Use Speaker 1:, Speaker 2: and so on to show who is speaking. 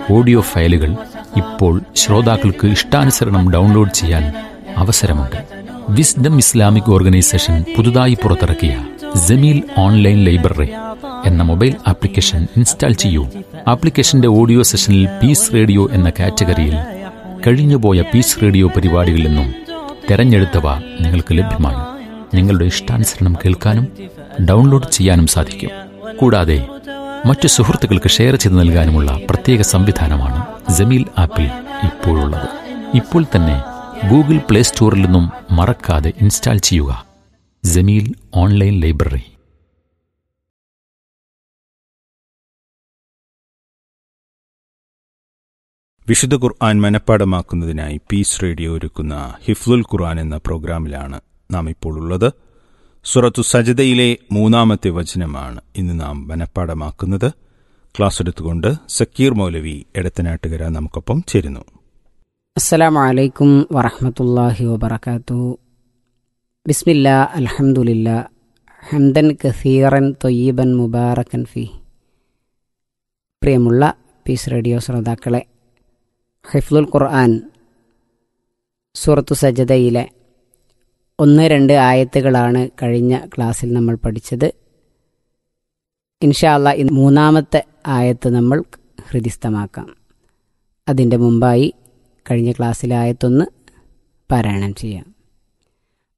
Speaker 1: audio ഫയലുകൾ ഇപ്പോൾ ശ്രോതാക്കൾക്ക് ഇഷ്ടാനുസരണം ഡൗൺലോഡ് ചെയ്യാൻ അവസരമുണ്ട് വിസ്ഡം ഇസ്ലാമിക് ഓർഗനൈസേഷൻ പുതുതായി പുറത്തിറക്കിയ ജമീൽ ഓൺലൈൻ ലൈബ്രറി എന്ന മൊബൈൽ ആപ്ലിക്കേഷൻ ഇൻസ്റ്റാൾ ചെയ്യൂ ആപ്ലിക്കേഷന്റെ ഓഡിയോ സെഷനിൽ പീസ് റേഡിയോ എന്ന കാറ്റഗറിയിൽ കഴിഞ്ഞുപോയ പീസ് റേഡിയോ പരിപാടികളിൽ നിന്നും തെരഞ്ഞെടുത്തവ നിങ്ങൾക്ക് ലഭ്യമാണ് നിങ്ങളുടെ ഇഷ്ടാനുസരണം കേൾക്കാനും ഡൗൺലോഡ് ചെയ്യാനും സാധിക്കും കൂടാതെ മറ്റു സുഹൃത്തുക്കൾക്ക് ഷെയർ ചെയ്ത് നൽകാനുമുള്ള പ്രത്യേക സംവിധാനമാണ് ജമീൽ ആപ്പിൽ ഇപ്പോഴുള്ളത് ഇപ്പോൾ തന്നെ ഗൂഗിൾ പ്ലേ സ്റ്റോറിൽ നിന്നും മറക്കാതെ ഇൻസ്റ്റാൾ ചെയ്യുക ജമീൽ ഓൺലൈൻ ലൈബ്രറി
Speaker 2: വിശുദ്ധ ഖുർആൻ മനഃപ്പാടമാക്കുന്നതിനായി പീസ് റേഡിയോ ഒരുക്കുന്ന ഹിഫ്ലുൽ ഖുർആൻ എന്ന പ്രോഗ്രാമിലാണ് നാം ഇപ്പോൾ ഉള്ളത് സുറത്തു സജദയിലെ മൂന്നാമത്തെ വചനമാണ് ഇന്ന് നാം മനഃപ്പാടമാക്കുന്നത് ക്ലാസ് എടുത്തുകൊണ്ട് സക്കീർ മൗലവി എടത്തനാട്ടുകര നമുക്കൊപ്പം ചേരുന്നു
Speaker 3: അസ്സലാമു അലൈക്കും വറഹമത്തല്ലാഹി വബർക്കാത്തു ബിസ്മില്ല അൽഹംദുലില്ല ഹംദൻ കസീറൻ തൊയ്യബൻ മുബാറക്കൻ ഫി പ്രിയമുള്ള പീസ് റേഡിയോ ശ്രോതാക്കളെ ഹിഫ്ലുൽ ഖുർആൻ സൂറത്തു സജദയിലെ ഒന്ന് രണ്ട് ആയത്തുകളാണ് കഴിഞ്ഞ ക്ലാസ്സിൽ നമ്മൾ പഠിച്ചത് ഇൻഷാ അല്ലാ ഇന്ന് മൂന്നാമത്തെ ആയത്ത് നമ്മൾ ഹൃദിസ്ഥമാക്കാം അതിൻ്റെ മുമ്പായി കഴിഞ്ഞ ക്ലാസ്സിലെ ആയത്തൊന്ന് പാരായണം ചെയ്യാം